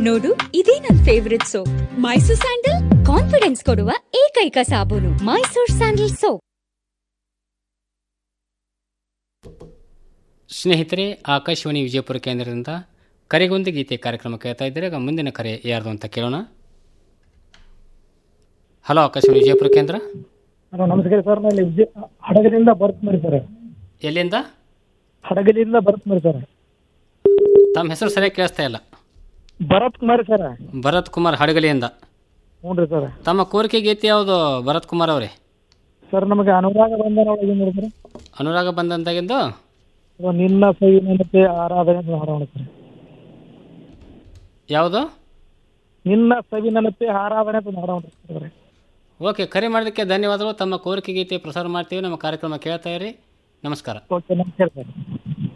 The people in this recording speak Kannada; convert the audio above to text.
ನೋಡು ಇದೇ ನನ್ favourite soap Mysore sandal confidence ಕೊಡುವ ಏಕೈಕ ಸಾಬೂನು ಮೈಸೂರ್ ಸ್ಯಾಂಡಲ್ ಸೋಪ್ ಸ್ನೇಹಿತರೆ ಆಕಾಶವಾಣಿ ವಿಜಯಪುರ ಕೇಂದ್ರದಿಂದ ಕರೆಗೊಂದು ಗೀತೆ ಕಾರ್ಯಕ್ರಮ ಕೇಳ್ತಾ ಇದ್ದಾರೆ ಈಗ ಮುಂದಿನ ಕರೆ ಯಾರ್ದು ಅಂತ ಕೇಳೋಣ ಹಲೋ ಆಕಾಶವಾಣಿ ವಿಜಯಪುರ ಕೇಂದ್ರ ಹಲೋ ನಮಸ್ಕಾರ ಸರ್ ನಾನು ಇಲ್ಲಿ ವಿಜಯ ಹಡಗಲಿಂದ ಬರ್ತ್ ಮಾಡಿ ಸರ್ ಎಲ್ಲಿಂದ ಹಡಗಲಿಂದ ಬರ್ತ್ ಮಾಡಿ ಸರ್ ತಮ್ಮ ಹೆಸರು ಸರಿಯಾಗಿ ಕೇಳಿಸ್ತಾ ಇಲ್ಲ ಭರತ್ ಕುಮಾರ್ ಸರ್ ಭರತ್ ಕುಮಾರ್ ಹಡಗಲಿಯಿಂದ ಹ್ಞೂ ರೀ ಸರ್ ತಮ್ಮ ಕೋರಿಕೆ ಗೀತೆ ಯಾವುದು ಭರತ್ ಕುಮಾರ್ ಅವರೇ ಸರ್ ನಮಗೆ ಅನುರಾಗ ಬಂಧನ ಒಳಗೆ ಏನು ಸರ್ ಅನುರಾಗ ಬಂದಂತಾಗಿದ್ದು ಅದು ನಿನ್ನ ಸೈ ನೆನಪೆ ಆರಾಧನೆ ಅಂತ ಹಾಡೋಣ ಸರ್ ಯಾವುದು ನಿನ್ನ ಸವಿ ನೆನಪೆ ಆರಾಧನೆ ಅಂತ ಹಾಡೋಣ ಸರ್ ಓಕೆ ಕರೆ ಮಾಡೋದಕ್ಕೆ ಧನ್ಯವಾದಗಳು ತಮ್ಮ ಕೋರಿಕೆ ಗೀತೆ ಪ್ರಸಾರ ಮಾಡ್ತೀವಿ ನಮ್ಮ ಕಾರ್ಯಕ್ರಮ ಕೇಳ್ತಾ ಇರಿ ನಮಸ್ಕಾರ ಓಕೆ ನಮಸ್ಕಾರ ಸರ್